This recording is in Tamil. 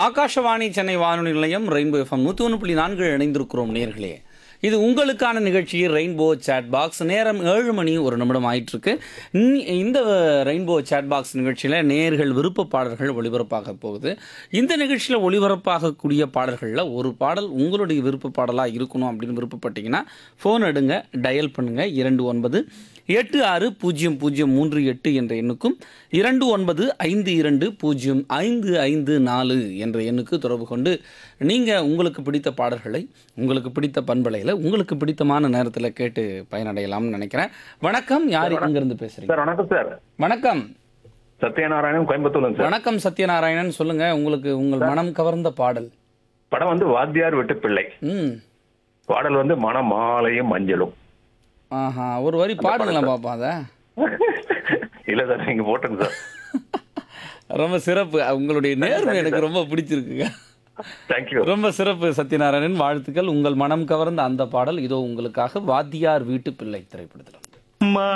ஆகாஷவாணி சென்னை வானொலி நிலையம் ரெயின்போ எஃப்எம் நூற்றி ஒன்று புள்ளி நான்கு இணைந்திருக்கிறோம் நேர்களே இது உங்களுக்கான நிகழ்ச்சி ரெயின்போ சேட் பாக்ஸ் நேரம் ஏழு மணி ஒரு நிமிடம் ஆயிட்டிருக்கு இன்னி- இந்த ரெயின்போ சேட் பாக்ஸ் நிகழ்ச்சியில் நேர்கள் விருப்ப பாடல்கள் ஒளிபரப்பாக போகுது இந்த நிகழ்ச்சியில் ஒளிபரப்பாகக்கூடிய பாடல்களில் ஒரு பாடல் உங்களுடைய விருப்ப பாடலாக இருக்கணும் அப்படின்னு விருப்பப்பட்டீங்கன்னா ஃபோன் எடுங்க டயல் பண்ணுங்க இரண்டு ஒன்பது எட்டு ஆறு பூஜ்ஜியம் பூஜ்ஜியம் மூன்று எட்டு என்ற எண்ணுக்கும் இரண்டு ஒன்பது ஐந்து இரண்டு பூஜ்ஜியம் ஐந்து ஐந்து நாலு என்ற எண்ணுக்கு தொடர்பு கொண்டு நீங்கள் உங்களுக்கு பிடித்த பாடல்களை உங்களுக்கு பிடித்த பண்பலையில் உங்களுக்கு பிடித்தமான நேரத்தில் கேட்டு பயனடையலாம்னு நினைக்கிறேன் வணக்கம் யார் இங்கிருந்து பேசுறீங்க சார் வணக்கம் சார் வணக்கம் சத்யநாராயணன் கோயம்புத்தூர்ல சார் வணக்கம் சத்யநாராயணன் சொல்லுங்க உங்களுக்கு உங்கள் மனம் கவர்ந்த பாடல் படம் வந்து வாத்தியார் வெட்டு பிள்ளை ம் பாடல் வந்து மணமாலையும் மஞ்சளும் ஆஹா ஒரு வரி பாடுங்களேன் பாப்பா அதை இல்ல சார் நீங்க போட்டுங்க சார் ரொம்ப சிறப்பு உங்களுடைய நேர்மை எனக்கு ரொம்ப பிடிச்சிருக்குங்க தேங்க்யூ ரொம்ப சிறப்பு சத்யநாராயணன் வாழ்த்துக்கள் உங்கள் மனம் கவர்ந்த அந்த பாடல் இதோ உங்களுக்காக வாத்தியார் வீட்டு பிள்ளை திரைப்படத்தில்